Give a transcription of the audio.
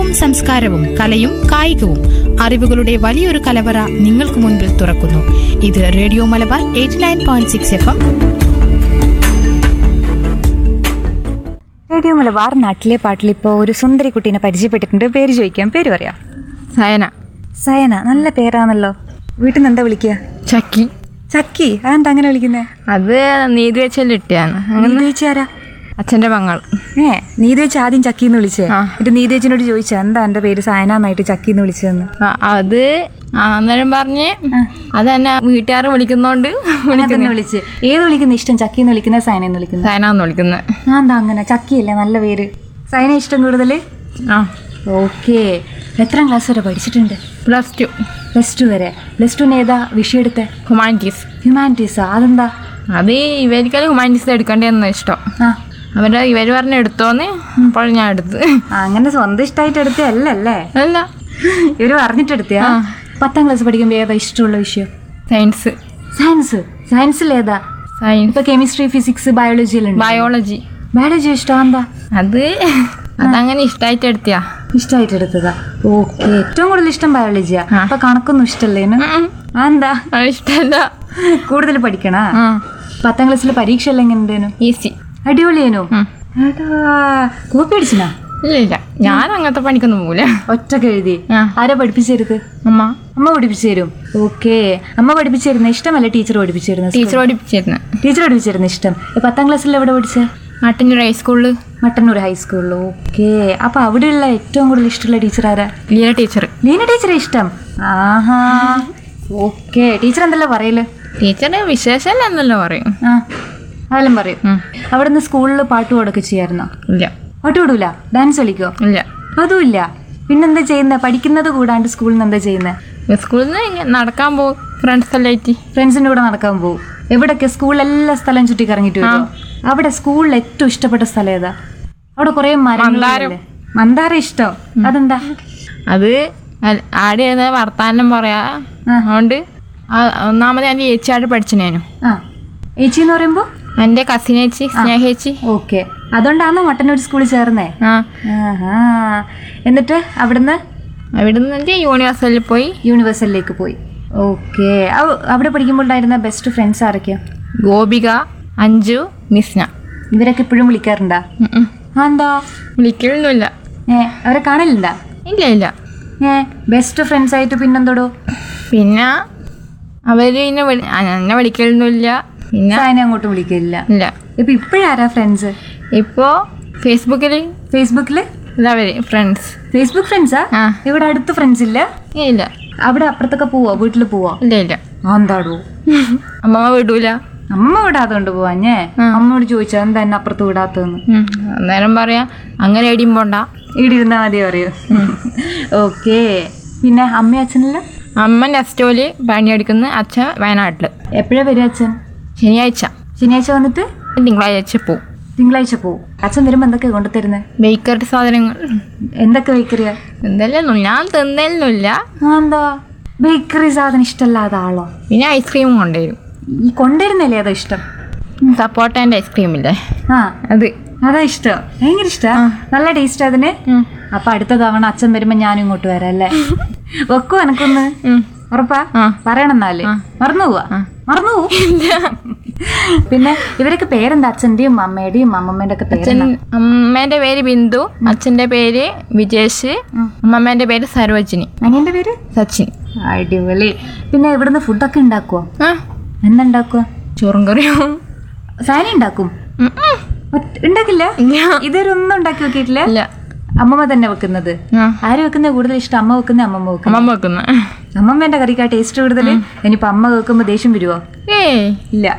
അറിവും സംസ്കാരവും കലയും കായികവും അറിവുകളുടെ വലിയൊരു കലവറ നിങ്ങൾക്ക് മുൻപിൽ തുറക്കുന്നു ഇത് radio Malabar eighty nine point six F M radio Malabar നാട്ടിലെ പാട്ടിൽ ഇപ്പോൾ ഒരു സുന്ദരി കുട്ടീനെ പരിചയപ്പെട്ടിട്ടുണ്ട് പേര് ചോദിക്കാം പേര് പറയാം സയന സയന നല്ല പേരാണല്ലോ വീട്ടിൽ നിന്ന് എന്താ വിളിക്കുക ചക്കി ചക്കി അതെന്താ അങ്ങനെ വിളിക്കുന്നത് അത് നീതി വെച്ചല്ല ഇട്ടിയാണ് നീതി ചേച്ചി ആരാ അച്ഛൻ്റെ മങ്ങൾ ഏ നീതി ചേച്ചി ആദ്യം ചക്കി എന്ന് വിളിച്ചേ ആ. എന്നിട്ട് നീതി ചേച്ചിനോട് ചോദിച്ചാ എന്താ എൻ്റെ പേര് സയന എന്നായിട്ട് ചക്കി എന്ന് വിളിച്ചതെന്ന് ആ, അത് ആ, അന്നേരം പറഞ്ഞ് അത് തന്നെ വീട്ടുകാർ വിളിക്കുന്നോണ്ട് അങ്ങനെ തന്നെ വിളിച്ച് ഏത് വിളിക്കുന്ന ഇഷ്ടം ചക്കി എന്ന് വിളിക്കുന്നത് സയന എന്ന് വിളിക്കുന്നത് സയന എന്ന് വിളിക്കുന്നത് ആ എന്താ അങ്ങനെ ചക്കിയല്ലേ നല്ല പേര് സയന ഇഷ്ടം കൂടുതൽ ആ ഓക്കെ എത്രാം ക്ലാസ് വരെ പഠിച്ചിട്ടുണ്ട് പ്ലസ് ടു പ്ലസ് ടു വരെ പ്ലസ് ടുവിന് ഏതാ വിഷയം എടുത്തേ ഹ്യൂമാനിറ്റീസ് ഹ്യൂമാനിറ്റീസാ അതെന്താ അത് ഇവർക്കെല്ലാം ഹ്യൂമാനിറ്റീസ് എടുക്കേണ്ടതെന്ന് ഇഷ്ടം ആ അവരുടെ ഇവർ പറഞ്ഞ എടുത്തോന്ന് അപ്പോൾ ഞാൻ എടുത്ത് ആ, അങ്ങനെ സ്വന്തം ഇഷ്ടമായിട്ട് എടുത്തല്ലേ അല്ല ഇവര് പറഞ്ഞിട്ടെടുത്തയാ പത്താം ക്ലാസ് പഠിക്കുമ്പോൾ ഏതാ ഇഷ്ടമുള്ള വിഷയം സയൻസ് സയൻസ് സയൻസിൽ ഏതാ സയൻസ് ഇപ്പൊ കെമിസ്ട്രി ഫിസിക്സ് ബയോളജിയിലുണ്ട് ബയോളജി ബയോളജി ഇഷ്ടം എന്താ അത് അതങ്ങനെ ഇഷ്ടമായിട്ട് എടുത്തിയാ ഇഷ്ടമായിട്ട് എടുത്തതാ ഓക്കെ ഏറ്റവും കൂടുതൽ ഇഷ്ടം ബയോളജിയാ ആ. അപ്പൊ കണക്കൊന്നും ഇഷ്ടല്ലേനു ഉം. ആ എന്താ അത് ഇഷ്ടമല്ല കൂടുതൽ പഠിക്കണ ആ പത്താം ക്ലാസ്സിലെ പരീക്ഷ എല്ലാം എങ്ങനെ ഉണ്ടേനു ഈസി അടിപൊളിയേനു ഉം. ഏട്ടാ കോപ്പി അടിച്ചിനാ ഇല്ല ഇല്ല ഞാൻ അങ്ങനത്തെ പണിക്കൊന്നും പോകില്ല ഒറ്റക്ക് എഴുതി ആ. ആരാ പഠിപ്പിച്ചെടുത്ത് അമ്മ അമ്മ പഠിപ്പിച്ചു തരും ഓക്കെ അമ്മ പഠിപ്പിച്ചു തരുന്ന ഇഷ്ടമല്ല ടീച്ചർ പഠിപ്പിച്ചു തരുന്നത് ടീച്ചർ പഠിപ്പിച്ചിരുന്നു ടീച്ചർ പഠിപ്പിച്ചു തരുന്ന ഇഷ്ടം ഈ പത്താം ക്ലാസ്സിൽ എവിടെ പഠിച്ചേ നാട്ടിൻ്റെ ഹൈസ്കൂളിൽ മട്ടന്നൂർ ഹൈസ്കൂളിൽ ഓക്കെ അപ്പൊ അവിടെയുള്ള ഏറ്റവും കൂടുതൽ ഇഷ്ടമുള്ള ടീച്ചർ ആരാ ലീല ടീച്ചർ ലീന ടീച്ചറെ ഇഷ്ടം ആഹാ ഓക്കെ ടീച്ചർ എന്തല്ലോ പറയല് ടീച്ചർ വിശേഷമല്ല എന്നല്ലോ പറയും ആ അതെല്ലാം പറയും ഉം. അവിടുന്ന് സ്കൂളിൽ പാട്ട് പാടൊക്കെ ചെയ്യായിരുന്നോ ഇല്ല പാട്ട് പാടൂല ഡാൻസ് കളിക്കോ ഇല്ല അതുമില്ല പിന്നെന്താ ചെയ്യുന്നത് പഠിക്കുന്നത് കൂടാണ്ട് സ്കൂളിൽ നിന്ന് എന്താ ചെയ്യുന്നത് സ്കൂളിൽ നിന്ന് ഇങ്ങനെ നടക്കാൻ പോകും ഫ്രണ്ട്സ് എല്ലാം ആയിട്ട് ഫ്രണ്ട്സിന്റെ കൂടെ നടക്കാൻ പോകും എവിടൊക്കെ സ്കൂളിൽ എല്ലാ സ്ഥലം ചുറ്റി കറങ്ങിട്ട് വരുമോ അവിടെ സ്കൂളിൽ ഏറ്റവും ഇഷ്ടപ്പെട്ട സ്ഥലം ഏതാ അവിടെ കുറെ മരങ്ങളില്ലേ മന്ദാര ഇഷ്ടം അതെന്താ അത് അൽ- ആടെ ഇരുന്ന് വർത്താനം പറയാ അതുകൊണ്ട് ആ- ഒന്നാമത് എൻ്റെ ചേച്ചിയായിട്ട് പഠിച്ചിനേനു ആ ഏച്ചി എന്ന് പറയുമ്പോ എൻ്റെ കസിനേച്ചി സ്നേഹേച്ചി ഓക്കെ അതുകൊണ്ടാണോ മട്ടന്നൂർ സ്കൂളിൽ ചേർന്നേ ആ ആഹാ എന്നിട്ട് അവിടുന്ന് അവിടെ നിന്ന് യൂണിവേഴ്സിറ്റിയിൽ പോയി യൂണിവേഴ്സലിലേക്ക് പോയി ഓക്കെ അവിടെ പഠിക്കുമ്പോൾ ഉണ്ടായിരുന്ന ബെസ്റ്റ് ഫ്രണ്ട്സ് ആരൊക്കെയാ ഗോപിക അഞ്ജു മിസ്ന ഇവരൊക്കെ ഇപ്പോഴും വിളിക്കാറുണ്ടാ ഉം ഉം. ആ എന്താ വിളിക്കലൊന്നുമില്ല ഏ അവരെ കാണലുണ്ടാ ഇല്ല ഇല്ല ഏ ബെസ്റ്റ് ഫ്രണ്ട്സ് ആയിട്ട് പിന്നെന്തോടോ പിന്നെ അവര് എന്നെ വിളി ആ, എന്നെ വിളിക്കലൊന്നുമില്ല പിന്നെ സായനെ അങ്ങോട്ട് വിളിക്കില്ല ഇല്ല ഇപ്പൊ ഇപ്പോഴാരാ ഫ്രണ്ട്സ് ഇപ്പോൾ ഫേസ്ബുക്കിൽ ഫേസ്ബുക്കില് ഇതവര് ഫ്രണ്ട്സ് ഫേസ്ബുക്ക് ഫ്രണ്ട്സാ ആ. ഇവിടെ അടുത്ത് ഫ്രണ്ട്സ് ഇല്ല ഇല്ല അവിടെ അപ്പുറത്തൊക്കെ പോവോ വീട്ടിൽ പോവോ ഇല്ല ഇല്ല ആ എന്താടോ അമ്മ വിടൂല അമ്മ വിടാത്തോണ്ട് പോവാഞ്ഞേ അമ്മയോട് ചോദിച്ചാ എന്താ എന്നെ അപ്പുറത്ത് വിടാത്തതെന്ന് ഉം. അന്നേരം പറയാ അങ്ങനെ എടിയും പോണ്ട ഇവിടെ ഇരുന്നാ മതി പറയൂ ഓക്കെ പിന്നെ അമ്മയും അച്ഛനെല്ലാം അമ്മ നെസ്റ്റോല് പണിയെടുക്കുന്ന അച്ഛൻ വയനാട്ടിൽ എപ്പോഴാ വരിക അച്ഛൻ ശനിയാഴ്ച ശനിയാഴ്ച വന്നിട്ട് തിങ്കളാഴ്ച പോവും തിങ്കളാഴ്ച പോവും അച്ഛൻ വരുമ്പോ എന്തൊക്കെയാ കൊണ്ടുതരുന്നത് ബേക്കറി സാധനങ്ങൾ എന്തൊക്കെ ബേക്കറിയാ എന്തെല്ലാം ഞാൻ തിന്നലൊന്നുമില്ല ആ, എന്താ ബേക്കറി സാധനം ഇഷ്ടമല്ലാത്ത ആളോ പിന്നെ ഐസ്ക്രീമും കൊണ്ടുവരും ഈ കൊണ്ടുവരുന്നല്ലേ അതോ ഇഷ്ടം സപ്പോർട്ടേൻ്റെ ഐസ്ക്രീം ഇല്ലേ ആ അത് അതാ ഇഷ്ടം ഭയങ്കര ഇഷ്ടാ നല്ല ടേസ്റ്റ് അതിന് ഉം. അപ്പൊ അടുത്ത തവണ അച്ഛൻ വരുമ്പോ ഞാനും ഇങ്ങോട്ട് വരാം അല്ലേ വെക്കോ എനക്കൊന്ന് ഉം. ഉറപ്പാ ആ. പറയണം എന്നാല് മറന്നു പോവാ മറന്നു പോവും പിന്നെ ഇവരൊക്കെ പേരെന്താ അച്ഛന്റെയും അമ്മയുടെയും അമ്മമ്മേന്റെ ഒക്കെ അച്ഛൻ പേരെന്താ അമ്മേൻ്റെ പേര് ബിന്ദു അച്ഛൻ്റെ പേര് വിജേഷ് അമ്മമ്മേൻ്റെ പേര് സരോജിനി അനിയന്റെ പേര് സച്ചിൻ അടിപൊളി പിന്നെ ഇവിടുന്ന് ഫുഡൊക്കെ ഉണ്ടാക്കുവോ ആ എന്താ ഉണ്ടാക്കുവോ ചോറും കറിയും സാരി ഉണ്ടാക്കും ഉം, ഉം. ഒറ്റ- ഉണ്ടാക്കില്ല ഇല്ല. ഇതുവരെ ഒന്നും ഉണ്ടാക്കി വെക്കിയിട്ടില്ല ഇല്ല അമ്മമ്മ തന്നെ വെക്കുന്നത് ആ ആര് വെക്കുന്ന കൂടുതൽ ഇഷ്ടം അമ്മ വെക്കുന്ന അമ്മമ്മ വെക്കുന്ന അമ്മമ്മ വെക്കുന്ന അമ്മമ്മേന്റെ കറിക്കാ ടേസ്റ്റ് കൂടുതൽ ഇനിയിപ്പോ അമ്മ വെക്കുമ്പോ ദേഷ്യം വരുവോ ഏയ് ഇല്ല